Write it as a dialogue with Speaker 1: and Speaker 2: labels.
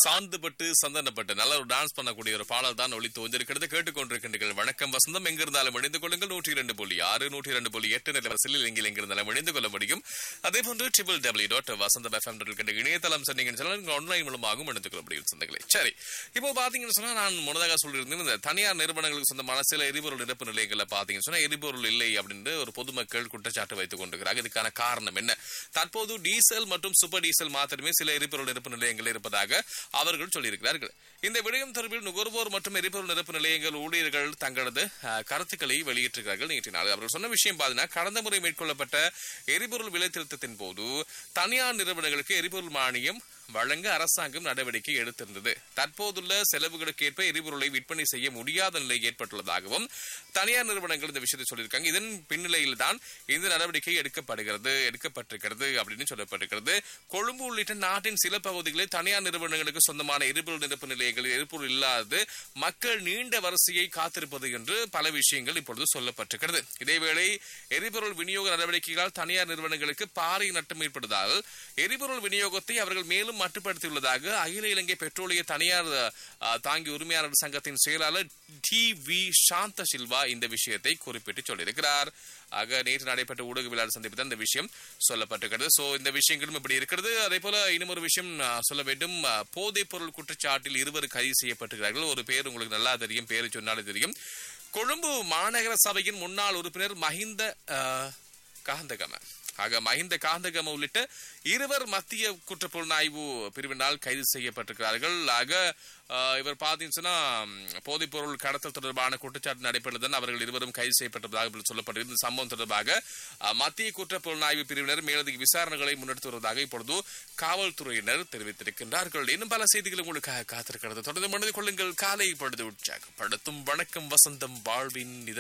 Speaker 1: சாந்துபட்டு சந்தனப்பட்டு நல்ல ஒரு டான்ஸ் பண்ணக்கூடிய ஒரு பாடல் தான் ஒளி தோன்றிருக்கிறது கேட்டுக்கொண்டிருக்கின்றீர்கள் வணக்கம் வசந்தம் எங்கிருந்தாலும் இணைந்து கொள்ளுங்கள் நூற்றி இரண்டு புள்ளி ஆறு நூற்றி இரண்டு புள்ளி எட்டு நிலவரசில் எங்கில் எங்கிருந்தாலும் இணைந்து கொள்ள முடியும் அதே போன்று triple W dot Vasantham FM இருக்கின்ற இணையதளம் சொன்னீங்கன்னு சொன்னால் நீங்கள் ஆன்லைன் மூலமாகவும் இணைந்து கொள்ள முடியும் சொந்தங்களே சரி இப்போ பாத்தீங்கன்னு சொன்னா நான் முன்னதாக சொல்லியிருந்தேன் இந்த தனியார் நிறுவனங்களுக்கு சொந்தமான சில எரிபொருள் நிரப்பு நிலையங்களில் பாத்தீங்கன்னு சொன்னா எரிபொருள் இல்லை அப்படின்னு ஒரு பொதுமக்கள் குற்றச்சாட்டு வைத்துக் கொண்டிருக்கிறாங்க இதுக்கான காரணம் என்ன தற்போது டீசல் மற்றும் சூப்பர் டீசல் மாத்திரமே சில எரிபொருள் நிரப்பு நிலையங்கள் இருப்பதாக அவர்கள் சொல்லியிருக்கிறார்கள் இந்த விடயம் தொடர்பில் நுகர்வோர் மற்றும் எரிபொருள் நிரப்பு நிலையங்கள் ஊழியர்கள் தங்களது அஹ், கருத்துக்களை வெளியிட்டிருக்கிறார்கள் நேற்று நாள் அவர்கள் சொன்ன விஷயம் பார்த்தீங்கன்னா கடந்த முறை மேற்கொள்ளப்பட்ட எரிபொருள் விலை திருத்தத்தின் போது தனியார் நிறுவனங்களுக்கு எரிபொருள் மானியம் வழங்க அரசாங்கம் நடவடிக்கை எடுத்திருந்தது தற்போதுள்ள செலவுகளுக்கு ஏற்ப எரிபொருளை விற்பனை செய்ய முடியாத நிலை ஏற்பட்டுள்ளதாகவும் தனியார் நிறுவனங்கள் இந்த விஷயத்தை சொல்லியிருக்காங்க இதன் பின்னிலையில் தான் இந்த நடவடிக்கை எடுக்கப்படுகிறது எடுக்கப்பட்டிருக்கிறது அப்படின்னு சொல்லப்பட்டிருக்கிறது கொழும்பு உள்ளிட்ட நாட்டின் சில பகுதிகளில் தனியார் நிறுவனங்களுக்கு சொந்தமான எரிபொருள் நிரப்பு நிலையங்களில் எரிபொருள் இல்லாது மக்கள் நீண்ட வரிசையை காத்திருப்பது என்று பல விஷயங்கள் இப்பொழுது சொல்லப்பட்டிருக்கிறது இதேவேளை எரிபொருள் விநியோக நடவடிக்கைகளால் தனியார் நிறுவனங்களுக்கு பாறை நட்டம் ஏற்படுவதால் எரிபொருள் விநியோகத்தை அவர்கள் மேலும் மட்டுப்படுத்தியுள்ளதாக அகில இலங்கை பெட்ரோலிய தனியார் அஹ், தாங்கி உரிமையாளர் சங்கத்தின் செயலாளர் டி வி சாந்த சில்வா இந்த விஷயத்தை குறிப்பிட்டு சொல்லியிருக்கிறார் ஆக நேற்று நடைபெற்ற ஊடகவியலாளர் சந்திப்பு தான் இந்த விஷயம் சொல்லப்பட்டிருக்கிறது சோ இந்த விஷயங்களும் இப்படி இருக்கிறது அதே போல இன்னும் ஒரு விஷயம் அஹ், சொல்ல வேண்டும் அஹ், போதைப் பொருள் குற்றச்சாட்டில் இருவர் கைது செய்யப்பட்டிருக்கிறார்கள் ஒரு பேர் உங்களுக்கு நல்லா தெரியும் பேரு சொன்னாலே தெரியும் கொழும்பு மாநகர சபையின் முன்னாள் உறுப்பினர் மஹிந்த அஹ், காந்தகம ஆக மஹிந்த காந்தகம உள்ளிட்ட இருவர் மத்திய குற்றப்புலனாய்வு பிரிவினால் கைது செய்யப்பட்டிருக்கிறார்கள் ஆக அஹ், இவர் பார்த்தீங்கன்னா போதைப் பொருள் கடத்தல் தொடர்பான குற்றச்சாட்டு நடைபெற்றதுடன் அவர்கள் இருவரும் கைது செய்யப்பட்டதாக சொல்லப்பட்டிருக்கிறது இந்த சம்பவம் தொடர்பாக அஹ், மத்திய குற்றப்புலனாய்வு பிரிவினர் மேலதிக விசாரணைகளை முன்னெடுத்து வருவதாக இப்பொழுது காவல்துறையினர் தெரிவித்திருக்கின்றார்கள் இன்னும் பல செய்திகள் உங்களுக்காக காத்திருக்கிறது தொடர்ந்து மனதில் கொள்ளுங்கள் காலை பொழுது உற்சாகப்படுத்தும் வணக்கம் வசந்தம் வாழ்வின்